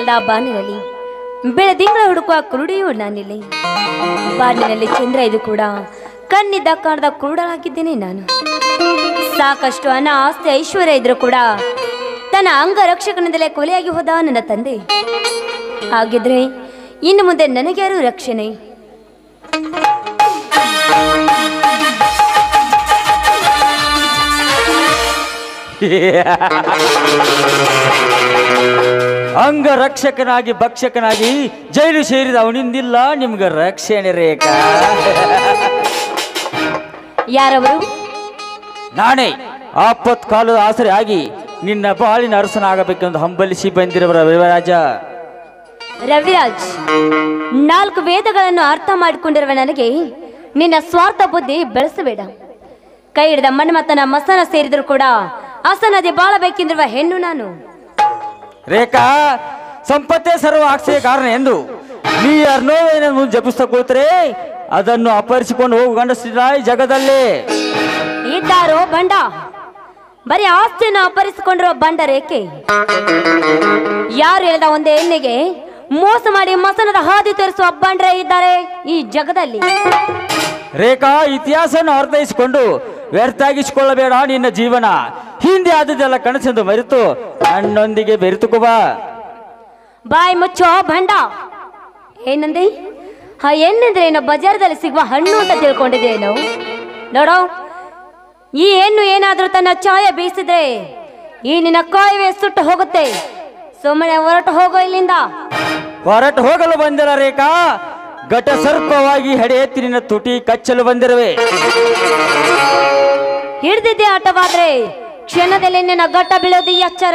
ಇಲ್ಲದ ಬಾನಿನಲ್ಲಿ ಬೆಳದಿಂಗಳ ಹುಡುಕುವ ಕುರುಡಿಯು ನಾನಿಲ್ಲಿ ಬಾನಿನಲ್ಲಿ ಚಂದ್ರ ಇದು ಕೂಡ ಕಣ್ಣಿದ್ದ ಕಾಣದ ಕುರುಡಲಾಗಿದ್ದೇನೆ ನಾನು ಸಾಕಷ್ಟು ಹಣ ಆಸ್ತಿ ಐಶ್ವರ್ಯ ಇದ್ರೂ ಕೂಡ ತನ್ನ ಅಂಗರಕ್ಷಕನಿಂದಲೇ ಕೊಲೆಯಾಗಿ ಹೋದ ನನ್ನ ತಂದೆ ಹಾಗಿದ್ರೆ ಇನ್ನು ಮುಂದೆ ನನಗ್ಯಾರು ರಕ್ಷಣೆ ಅಂಗರಕ್ಷಕನಾಗಿ ಭಕ್ಷಕನಾಗಿ ಜೈಲು ಸೇರಿದ ಅವನಿಂದಿಲ್ಲ ನಿಮ್ಗೆ ರಕ್ಷಣೆ ರೇಖಾ ಯಾರವರು ನಾನೇ ಆಪತ್ ಕಾಲದ ಆಸರೆ ಆಗಿ ನಿನ್ನ ಬಾಳಿನ ಅರಸನಾಗಬೇಕೆಂದು ಹಂಬಲಿಸಿ ಬಂದಿರವರ ವಿವರಾಜ ರವಿರಾಜ್ ನಾಲ್ಕು ವೇದಗಳನ್ನು ಅರ್ಥ ಮಾಡಿಕೊಂಡಿರುವ ನನಗೆ ನಿನ್ನ ಸ್ವಾರ್ಥ ಬುದ್ಧಿ ಬೆಳೆಸಬೇಡ ಕೈ ಹಿಡಿದ ಮನ್ಮಥನ ಮಸನ ಸೇರಿದ್ರು ಕೂಡ ಅಸನದೆ ಬಾಳಬೇಕೆಂದಿರುವ ಹೆಣ್ಣು ನಾನು ರೇಖಾ ಸಂಪತ್ತೇ ಸರ್ವ ಆಕ್ಷಯ ಕಾರಣ ಎಂದು ನೀ ಯಾರನ್ನೋ ಜಪಿಸ್ತಾ ಕೂತ್ರೆ ಅದನ್ನು ಅಪಹರಿಸಿಕೊಂಡು ಹೋಗು ಗಂಡಸಿದ ಈ ಜಗದಲ್ಲಿ ಇದ್ದಾರೋ ಬಂಡ ಬರೀ ಆಸ್ತಿಯನ್ನು ಅಪಹರಿಸಿಕೊಂಡಿರುವ ಬಂಡ ರೇಖೆ ಯಾರು ಹೇಳಿದ ಒಂದೇ ಹೆಣ್ಣಿಗೆ ಮೋಸ ಮಾಡಿ ಮಸನದ ಹಾದಿ ತೋರಿಸುವ ಬಂಡ್ರೆ ಇದ್ದಾರೆ ಈ ಜಗದಲ್ಲಿ ರೇಖಾ ಇತಿಹಾಸವನ್ನು ಅರ್ಥೈಸಿಕೊಂಡು ವ್ಯರ್ಥಾಗಿಸಿಕೊಳ್ಳಬೇಡ ನಿನ್ನ ಜೀವನ ಹಿಂದೆ ಆದದ್ದೆಲ್ಲ ಕನಸೆಂದು ಮರೆತು ನನ್ನೊಂದಿಗೆ ಬೆರೆತುಕೋ ಬಾ ಬಾಯಿ ಮುಚ್ಚೋ ಭಂಡ ಏನಂದೆ ಆ ಹೆಣ್ಣಂದ್ರೆ ಏನೋ ಬಜಾರದಲ್ಲಿ ಸಿಗುವ ಹಣ್ಣು ಅಂತ ತಿಳ್ಕೊಂಡಿದ್ದೇನು ನೋಡೋ ಈ ಹೆಣ್ಣು ಏನಾದ್ರೂ ತನ್ನ ಚಾಯ ಬೀಸಿದ್ರೆ ಈ ನಿನ್ನ ಕಾಯುವೆ ಸುಟ್ಟು ಹೋಗುತ್ತೆ ಸುಮ್ಮನೆ ಹೊರಟು ಹೋಗೋ ಇಲ್ಲಿಂದ ಹೊರಟು ಹೋಗಲು ಬಂದಿರ ರೇಖಾ ಘಟ ಸರ್ಪವಾಗಿ ಹೆಡೆ ಎತ್ತಿ ನಿನ್ನ ತುಟಿ ಕಚ್ಚಲು ಬಂದಿರುವೆ ಹಿಡ್ದಿದ್ದೆ ಆಟವಾದ್ರೆ ಕ್ಷಣದಲ್ಲಿ ನಿನ್ನ ಗಟ್ಟ ಬೀಳೋದು ಎಚ್ಚರ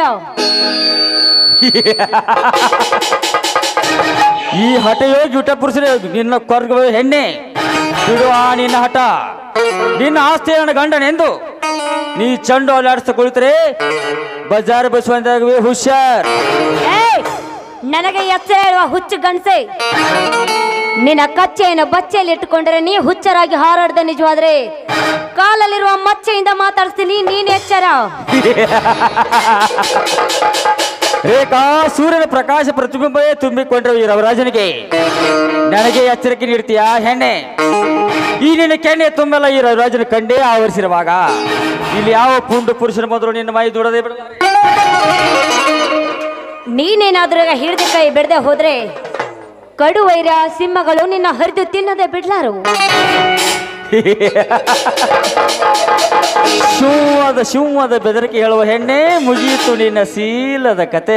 ಈ ಹಠಯೋಗಿ ಯುಟ ಪುರುಷರೇ ನಿನ್ನ ಕೊರ್ಗ ಹೆಣ್ಣೆ ಬಿಡುವ ನಿನ್ನ ಹಠ ನಿನ್ನ ಆಸ್ತಿ ನನ್ನ ಗಂಡನೆಂದು ನೀ ಚಂಡು ಅಲ್ಲಾಡಿಸ್ತಾ ಕುಳಿತರೆ ಬಜಾರ್ ಬಸವಂತಾಗುವೆ ಹುಷಾರ್ ಏಯ್! ನನಗೆ ಎಚ್ಚರ ಹೇಳುವ ಹುಚ್ಚು ಗಂಡಸೆ ನಿನ್ನ ಕಚ್ಚೆಯನ್ನು ಬಚ್ಚೆಯಲ್ಲಿ ಇಟ್ಟುಕೊಂಡ್ರೆ ನೀ ಹುಚ್ಚರಾಗಿ ಹಾರಾಡ್ದ ನಿಜವಾದ್ರೆ ಕಾಲಲ್ಲಿರುವ ಮಚ್ಚೆಯಿಂದ ಮಾತಾಡ್ತೀನಿ ನೀನ್ ಎಚ್ಚರ ರೇಖಾ ಸೂರ್ಯನ ಪ್ರಕಾಶ ಪ್ರತಿಬಿಂಬವೇ ತುಂಬಿಕೊಂಡ್ರೆ ಈ ರವರಾಜನಿಗೆ ನನಗೆ ಎಚ್ಚರಿಕೆ ನೀಡ್ತೀಯಾ ಹೆಣ್ಣೆ ಈ ನಿನ್ನ ಕೆಣ್ಣೆ ತುಂಬೆಲ್ಲ ಈ ರವಿರಾಜನ ಕಂಡೇ ಆವರಿಸಿರುವಾಗ ಇಲ್ಲಿ ಯಾವ ಪುಂಡು ಪುರುಷನ ಮೊದಲು ನಿನ್ನ ಮೈ ದುಡದೆ ಬಿಡಲಾರೆ ನೀನೇನಾದ್ರೂ ಈಗ ಹಿಡಿದ ಕೈ ಬಿಡದೆ ಹೋದ್ರೆ ಕಡು ವೈರ ಸಿಂಹಗಳು ನಿನ್ನ ಹರಿದು ತಿನ್ನದೆ ಬಿಡ್ಲಾರು ಶಿವದ ಶಿವದ ಬೆದರಿಕೆ ಹೇಳುವ ಹೆಣ್ಣೆ ಮುಗಿಯಿತು ನಿನ್ನ ಶೀಲದ ಕತೆ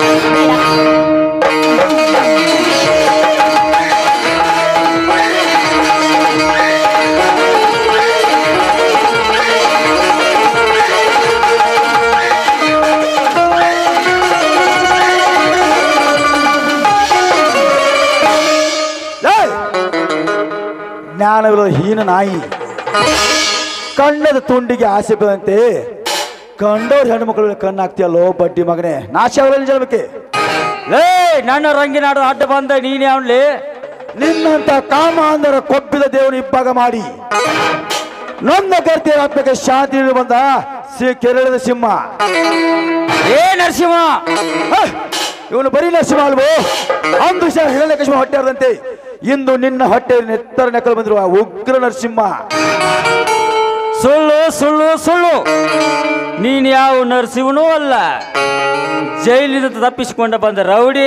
ಏಯ್! ಜ್ಞಾನವಿರುವ ಹೀನ ನಾಯಿ ಕಣ್ಣದ ತುಂಡಿಗೆ ಆಸೆ ಬೀಳಂತೆ ಕಂಡವ್ರ ಹೆಣ್ಮಕ್ಳು ಕಣ್ಣಾಗ್ತೀಯಲ್ಲೋ ಬಡ್ಡಿ ಮಗನೇ ನಾಶ ಅವರಲ್ಲಿ ಜನ್ಮಕ್ಕೆ ಲೇ ನನ್ನ ರಂಗಿನಾಡು ಅಡ್ಡ ಬಂದ ನೀನೇ ಅವನ್ಲಿ ನಿನ್ನಂತ ಕಾಮ ಅಂದರ ಕೊಬ್ಬಿದ ದೇವನ ಇಬ್ಬಾಗ ಮಾಡಿ ನನ್ನ ಗರ್ತಿಯ ಆತ್ಮಕ್ಕೆ ಶಾಂತಿ ನೀಡಿ ಬಂದ ಶ್ರೀ ಕೆರಳದ ಸಿಂಹ ಏ ನರಸಿಂಹ ಇವನು ಬರೀ ನರಸಿಂಹ ಅಲ್ವೋ ಅಂದು ಶ ಹಿರಣ್ಯಕಶಿಮ ಹೊಟ್ಟೆ ಹರಿದಂತೆ ಇಂದು ನಿನ್ನ ಹೊಟ್ಟೆ ನೆತ್ತರ ನೆಕ್ಕಲು ಬಂದಿರುವ ಉಗ್ರ ನರಸಿಂಹ ಸುಳ್ಳು ಸುಳ್ಳು ಸುಳ್ಳು ನೀನ್ ಯಾವ ನರಸಿಂಹನೂ ಅಲ್ಲ ಜೈಲಿಂದ ತಪ್ಪಿಸಿಕೊಂಡ ಬಂದ ರೌಡಿ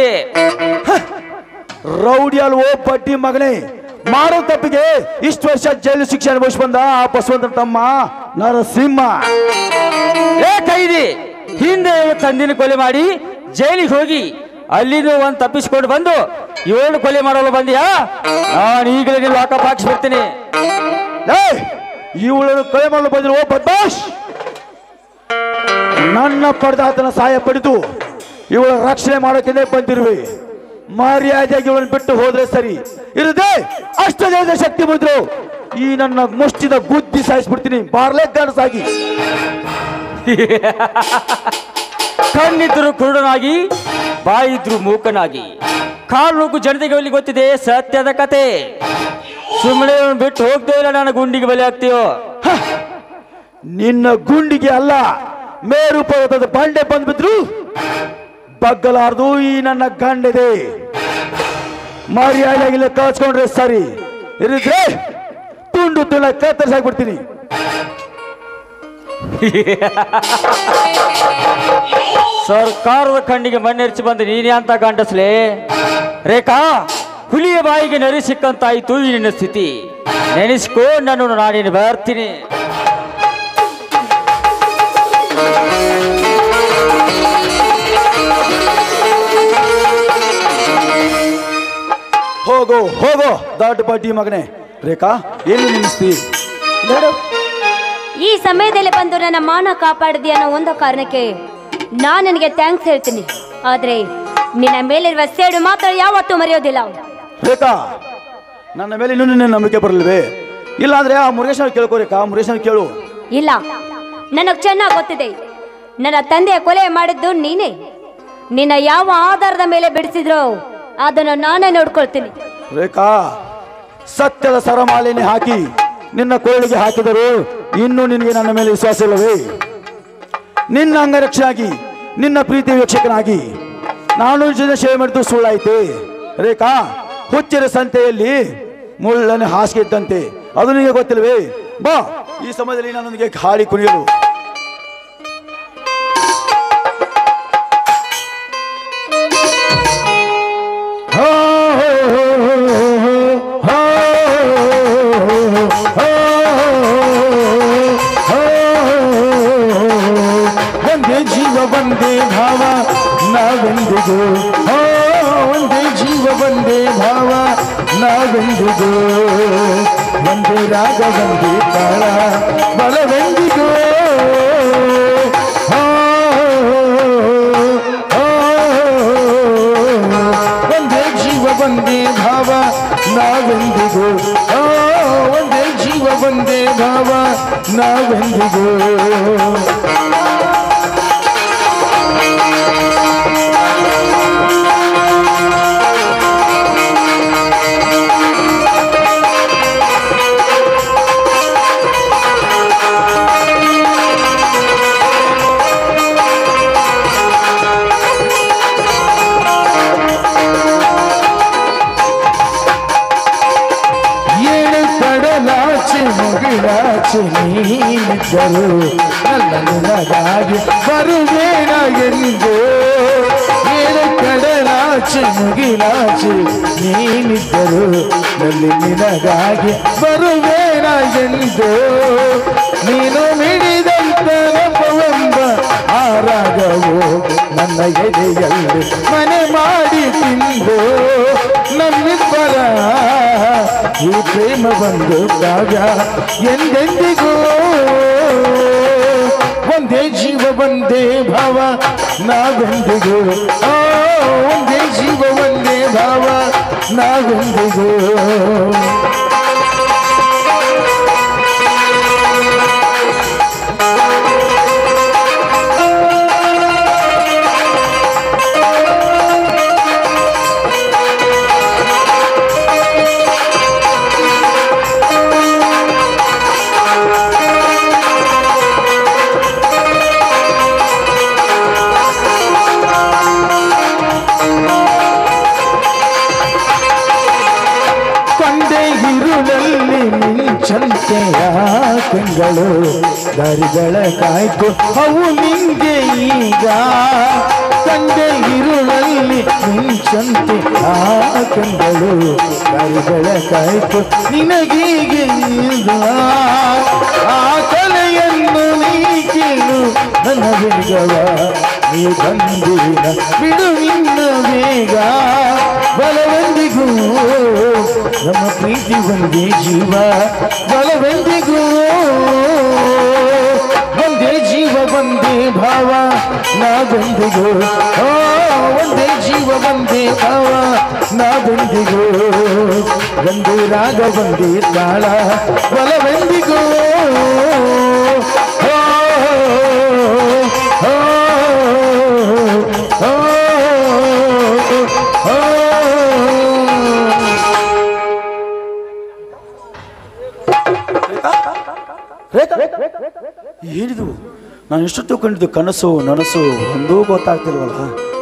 ರೌಡಿ ಅಲ್ವೋ ಬಡ್ಡಿ ಮಗನೇ ಮಾಡೋ ತಪ್ಪಿಗೆ ಇಷ್ಟು ವರ್ಷ ಜೈಲು ಶಿಕ್ಷೆ ಅನುಭವಿಸಿ ಬಂದ ಆ ಬಸವಂತನ ತಮ್ಮ ನರಸಿಂಹ ಏ ಕೈದಿ ಹಿಂದೆ ತಂದಿನ ಕೊಲೆ ಮಾಡಿ ಜೈಲಿಗೆ ಹೋಗಿ ಅಲ್ಲಿಂದ ಒಂದು ತಪ್ಪಿಸಿಕೊಂಡು ಬಂದು ಏಳು ಕೊಲೆ ಮಾಡಲು ಬಂದಿಯಾ ನಾನು ಈಗಲೇ ನೀವು ಲಾಕಪ್ ಹಾಕಿಸ್ಬಿಡ್ತೀನಿ ಏ ಇವಳನ್ನು ಕೊಲೆ ಮಾಡಲು ಬಂದಿರುವ ಬದ್ಮಾಶ್ ನನ್ನ ಪಡೆದಾತನ ಸಹಾಯ ಪಡೆದು ಇವಳ ರಕ್ಷಣೆ ಮಾಡೋಕೆಂದೇ ಬಂದಿರುವೆ ಮರ್ಯಾದೆಯಾಗಿ ಇವಳನ್ನು ಬಿಟ್ಟು ಹೋದ್ರೆ ಸರಿ ಇರದೆ ಅಷ್ಟ ಜನದ ಶಕ್ತಿ ಬಂದ್ರು ಈ ನನ್ನ ಮುಷ್ಟಿದ ಬುದ್ಧಿ ಸಾಯಿಸ್ಬಿಡ್ತೀನಿ ಬಾರ್ಲೆ ಗಣಸಾಗಿ ಕಣ್ಣಿದ್ರು ಕುರುಡನಾಗಿ ಬಾಯಿದ್ರು ಮೂಕನಾಗಿ ಕಾಲು ನುಗ್ಗು ಜನತೆಗೆ ಅಲ್ಲಿ ಗೊತ್ತಿದೆ ಸತ್ಯದ ಕತೆ ಸುಮ್ಮನೆ ಇವ್ನ ಬಿಟ್ಟು ಹೋಗ್ತೇ ಇಲ್ಲ ನನ್ನ ಗುಂಡಿಗೆ ಬಲಿ ಆಗ್ತೀಯೋ ನಿನ್ನ ಗುಂಡಿಗೆ ಅಲ್ಲ ಮೇರು ಪರ್ವತದ ಬಂಡೆ ಬಂದ್ಬಿದ್ರು ಬಗ್ಗಲಾರ್ದು ಈ ನನ್ನ ಗಂಡಿದೆ ಮರ್ಯಾದೆಯಾಗಿಲ್ಲ ಕಳ್ಸ್ಕೊಂಡ್ರೆ ಸರಿ ಇರಿದ್ರೆ ತುಂಡು ತುಂಡ ಕತ್ತರಿಸಾಕ್ಬಿಡ್ತೀನಿ ಸರ್ಕಾರದ ಕಣ್ಣಿಗೆ ಮಣ್ಣೆರ್ಚಿ ಬಂದು ನೀನೇ ಅಂತ ಗಂಡಸ್ಲೆ ರೇಖಾ ಹುಲಿಯ ಬಾಯಿಗೆ ನರಿ ಸಿಕ್ಕಂತಾಯ್ತು ಈ ನಿನ್ನ ಸ್ಥಿತಿ ನೆನೆಸ್ಕೋ ನಾನು ನಾನೇನು ಬರ್ತೀನಿ ಹೋಗೋ ಹೋಗೋ ದೊಡ್ಡ ಬಡ್ಡಿ ಮಗನೇ ರೇಖಾ ಏನು ನಿಲ್ಲಿಸ್ತಿ ನೋಡು ಈ ಸಮಯದಲ್ಲಿ ಬಂದು ನನ್ನ ಮಾನ ಕಾಪಾಡಿದೆ ಅನ್ನೋ ಒಂದು ಕಾರಣಕ್ಕೆ ನಾನು ನಿನಗೆ ಥ್ಯಾಂಕ್ಸ್ ಹೇಳ್ತೀನಿ ಆದ್ರೆ ನಿನ್ನ ಮೇಲಿರುವ ಸೇಡು ಮಾತ್ರ ಯಾವತ್ತೂ ಮರೆಯೋದಿಲ್ಲ ರೇಖಾ ನನ್ನ ಮೇಲೆ ಇನ್ನೂ ನಿನ್ನ ನಂಬಿಕೆ ಬರಲ್ವೇ ಇಲ್ಲಾಂದ್ರೆ ಆ ಮುರುಗೇಶನ ಕೇಳ್ಕೋ ರೇಖಾ ಮುರುಗೇಶನ ಕೇಳು ಇಲ್ಲ ನನಗೆ ಚೆನ್ನಾಗಿ ಗೊತ್ತಿದೆ ನನ್ನ ತಂದೆಯ ಕೊಲೆ ಮಾಡಿದ್ದು ನೀನೇ ನಿನ್ನ ಯಾವ ಆಧಾರದ ಮೇಲೆ ಬಿಡಿಸಿದ್ರೋ ಅದನ್ನು ನಾನೇ ನೋಡ್ಕೊಳ್ತೀನಿ ರೇಖಾ ಸತ್ಯದ ಸರಮಾಲಿನಿ ಹಾಕಿ ನಿನ್ನ ಕೋಳಿಗೆ ಹಾಕಿದರು ಇನ್ನೂ ನಿನಗೆ ನನ್ನ ಮೇಲೆ ವಿಶ್ವಾಸ ಇಲ್ಲವೇ ನಿನ್ನ ಅಂಗರಕ್ಷನಾಗಿ ನಿನ್ನ ಪ್ರೀತಿ ವೀಕ್ಷಕನಾಗಿ ನಾನು ಜನ ಸೇವೆ ಮಾಡಿದ್ದು ಸುಳ್ಳಾಯ್ತೆ ರೇಖಾ ಹುಚ್ಚಿನ ಸಂತೆಯಲ್ಲಿ ಮುಳ್ಳನೆ ಹಾಸಿಗೆ ಇದ್ದಂತೆ ಅದು ನಿನಗೆ ಗೊತ್ತಿಲ್ವೇ ಬಾ ಈ ಸಮಯದಲ್ಲಿ ನನ್ನೊಂದಿಗೆ ಹಾಡಿ ಕುಣಿಯಲು ಹೋ, ಹೋ, ಹೋ, ಹೋ, ಹೋ, ಹೋ, ಹೋ, ಒಂದೇ ಜೀವ ಒಂದೇ ಭಾವ ನಾವೆಂದಿಗೂ ಹೋ ಒಂದೇ ಜೀವ ಒಂದೇ ಭಾವ ನಾವೆಂದಿಗೂ ಒಂದೇ ರಾಗ ಒಂದೇ ತಾಳ ಬಲವೆಂದಿಗೂ ಹೋ, ಹೋ, ಒಂದೇ ಜೀವ ಒಂದೇ ಭಾವ ನಾವೆಂದಿಗೂ ಆ, ಒಂದೇ ಜೀವ ಒಂದೇ ಭಾವ ನಾವೆಂದಿಗೂ ಏಳು ಕಡಲಾಚೆ ಮುಗಿಲಾಚೆ ನೀನಿದ್ದರು ನನ್ನಗಾಗಿ ಬರುವೇನ ಎಂದು ಏಳು ಕಡಲಾಚೆ ಮುಗಿಲಾಚೆ ನೀನಿದ್ದರು ನಲ್ಲಿ ನಿನಗಾಗಿ ಬರುವೇನ ಎಂದು ನೀನು ಮಿಡಿದಂತ ನೆಪವೆಂಬ ಆ ರಾಗವು ನನ್ನ ಎದೆಯಲ್ಲಿ ಮನೆ ಮಾಡಿ ತಿಂದು ನಮ್ಮಿಬ್ಬರ ಈ ಪ್ರೇಮ ಬಂದು ಕಾವ್ಯ ಎಂದೆಂದಿಗೂ ಒಂದೇ ಜೀವ ಒಂದೇ ಭಾವ ನಾವೆಂದಿಗೂ ಆ, ಒಂದೇ ಜೀವ ಒಂದೇ ಭಾವ ನಾವೆಂದಿಗೂ ಕೊಂಡೆ ಇರುಳಲ್ಲಿ ಮಿಂಚಂತೆಯ ಕಂಗಳು ದಾರಿಗಳ ಕಾಯ್ತು ಅವು ನಿಂಗೆ ಈಗ ಕಂಡೆ ಇರುಳಲ್ಲಿ ಮಿಂಚಂತೆ ಆ ಕಂಗಳು ದಾರಿಗಳ ಕಾಯ್ತು ನಿನಗೀಗೆ ಈಗ ಆ ಕಲೆಯನ್ನು ನೀ ಕೇಳು ನನ್ನ ಬೇಗವ ನೀ ಬಂದಿನ ಬಿಡು ಇನ್ನ ಬೇಗ ಬಲವೆಂದಿಗೂ ನಮ್ಮ ಪ್ರೀತಿ ಒಂದೇ ಜೀವ ಬಲವೆಂದಿಗೂ ಒಂದೇ ಜೀವ ಒಂದೇ ಭಾವ ನಾವೆಂದಿಗೂ ಓ ಒಂದೇ ಜೀವ ಒಂದೇ ಭಾವ ನಾವೆಂದಿಗೂ ಒಂದೇ ರಾಗ ಒಂದೇ ತಾಳ ಬಲವೆಂದಿಗೂ ಓ, ಓ, ಓ, ಓ, ಓ. ಏನಿದು ನಾನು ಎಷ್ಟು ತಿಳ್ಕೊಂಡಿದ್ದು ಕನಸು ನನಸು ಒಂದೂ ಗೊತ್ತಾಗ್ತಿಲ್ವಲ್ಲ